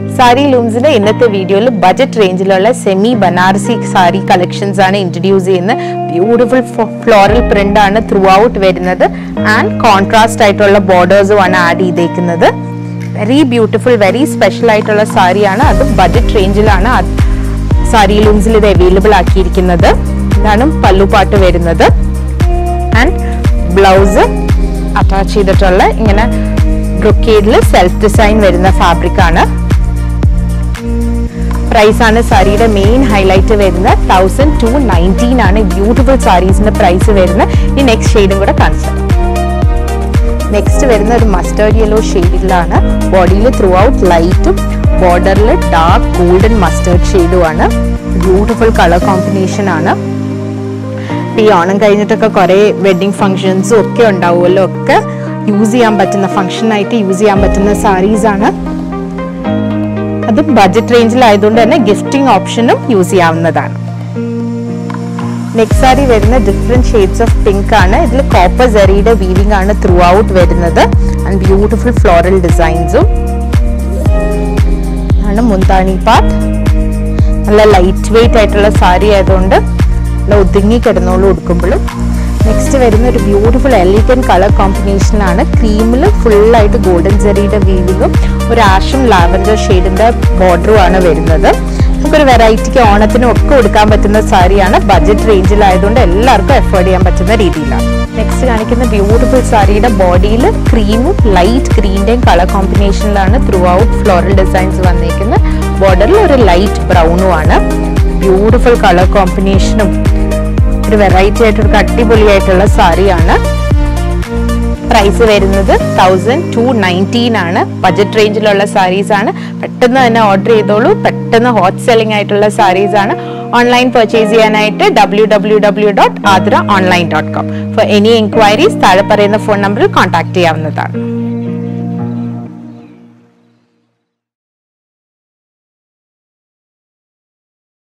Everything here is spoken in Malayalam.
സാരി ലൂംസിന്റെ ഇന്നത്തെ വീഡിയോയിൽ ബജറ്റ് റേഞ്ചിലുള്ള സെമി ബനാറസി സാരി കളക്ഷൻസ് ആണ് ഇൻട്രൊഡ്യൂസ് ചെയ്യുന്നത് ബ്യൂട്ടിഫുൾ ഫ്ലോറൽ പ്രിന്റ് ആണ് ത്രൂ ഔട്ട് വരുന്നത് ആൻഡ് കോൺട്രാസ്റ്റ് ആയിട്ടുള്ള ബോർഡേഴ്സും ആണ് ആഡ് ചെയ്തേക്കുന്നത് വെരി ബ്യൂട്ടിഫുൾ വെരി സ്പെഷ്യൽ ആയിട്ടുള്ള സാരിയാണ് അത് ബജറ്റ് റേഞ്ചിലാണ് സാരി ലൂംസിൽ ഇത് അവൈലബിൾ ആക്കിയിരിക്കുന്നത് ഇതാണ് പല്ലുപാട്ട് വരുന്നത് ആൻഡ് ബ്ലൗസ് അറ്റാച്ച് ചെയ്തിട്ടുള്ള ഇങ്ങനെ ബ്രൊക്കേഡിൽ സെൽഫ് ഡിസൈൻ വരുന്ന ഫാബ്രിക് ആണ് പ്രൈസ് ആണ് സാരിയുടെ മെയിൻ ഹൈലൈറ്റ് വരുന്നത് തൗസൻഡ് ടു നയൻറ്റീൻ ആണ് ബ്യൂട്ടിഫുൾ സാരീസിന്റെ പ്രൈസ് വരുന്നത് ഈ നെക്സ്റ്റ് ഷെയ്ഡും കൂടെ കാണിച്ചു നെക്സ്റ്റ് വരുന്ന ഒരു മസ്റ്റേർഡ് യെല്ലോ ഷെയ്ഡിലാണ് ബോഡിയിൽ ത്രൂ ഔട്ട് ലൈറ്റും ബോർഡറിൽ ഡാർക്ക് ഗോൾഡൻ മസ്റ്റേർഡ് ഷെയ്ഡും ആണ് ബ്യൂട്ടിഫുൾ കളർ കോമ്പിനേഷൻ ആണ് ഈ ഓണം കഴിഞ്ഞിട്ടൊക്കെ കുറെ വെഡിങ് ഫംഗ്ഷൻസും ഒക്കെ ഉണ്ടാവുമല്ലോ ഒക്കെ യൂസ് ചെയ്യാൻ പറ്റുന്ന ഫംഗ്ഷനായിട്ട് യൂസ് ചെയ്യാൻ പറ്റുന്ന സാരീസ് ആണ് അത് ബജറ്റ് റേഞ്ചിലായതുകൊണ്ട് തന്നെ ഗിഫ്റ്റിംഗ് ഓപ്ഷനും യൂസ് ചെയ്യാവുന്നതാണ് നെക്സ്റ്റ് സാരി വരുന്ന ഡിഫറെന്റ് ഷെയ്ഡ്സ് ഓഫ് പിങ്ക് ആണ് ഇതിൽ കോപ്പർ ജെറിയുടെ വീവിംഗ് ആണ് ത്രൂ ഔട്ട് വരുന്നത് ആൻഡ് ബ്യൂട്ടിഫുൾ ഫ്ലോറൽ ഡിസൈൻസും ആണ് മുന്താണി പാർട്ട് നല്ല ലൈറ്റ് വെയിറ്റ് ആയിട്ടുള്ള സാരി ആയതുകൊണ്ട് നല്ല ഒതുങ്ങി കിടന്നോളൂ ഉടുക്കുമ്പോഴും നെക്സ്റ്റ് വരുന്ന ഒരു ബ്യൂട്ടിഫുൾ എലിഗൻ കളർ കോമ്പിനേഷനിലാണ് ക്രീമിൽ ഫുള്ളായിട്ട് ഗോൾഡൻ ജെറിയുടെ വീവിങ്ങും ഒരു ആഷും ലാവൻഡർ ഷെയ്ഡിന്റെ ബോർഡറും ആണ് വരുന്നത് നമുക്കൊരു വെറൈറ്റിക്ക് ഓണത്തിനും ഒക്കെ കൊടുക്കാൻ പറ്റുന്ന സാരിയാണ് ബജറ്റ് റേഞ്ചിലായതുകൊണ്ട് എല്ലാവർക്കും എഫോർഡ് ചെയ്യാൻ പറ്റുന്ന രീതിയിലാണ് നെക്സ്റ്റ് കാണിക്കുന്ന ബ്യൂട്ടിഫുൾ സാരിയുടെ ബോഡിയിൽ ക്രീമും ലൈറ്റ് ഗ്രീൻ്റെയും കളർ കോമ്പിനേഷനിലാണ് ത്രൂ ഔട്ട് ഫ്ലോറൽ ഡിസൈൻസ് വന്നേക്കുന്നത് ബോർഡറിൽ ഒരു ലൈറ്റ് ബ്രൗണും ആണ് ബ്യൂട്ടിഫുൾ കളർ കോമ്പിനേഷനും ഒരു വെറൈറ്റി ആയിട്ടൊരു അടിപൊളിയായിട്ടുള്ള സാരിയാണ് പ്രൈസ് വരുന്നത് തൗസൻഡ് ടു നയൻറ്റീൻ ആണ് ബജറ്റ് റേഞ്ചിലുള്ള സാരീസ് ആണ് പെട്ടെന്ന് തന്നെ ഓർഡർ ചെയ്തോളൂ പെട്ടെന്ന് ഹോട്ട് സെല്ലിംഗ് ആയിട്ടുള്ള സാരീസ് ആണ് ഓൺലൈൻ പർച്ചേസ് ചെയ്യാനായിട്ട് W W W dot Aadra online dot com for any enquiries താഴെ പറയുന്ന ഫോൺ നമ്പറിൽ കോൺടാക്ട് ചെയ്യാവുന്നതാണ്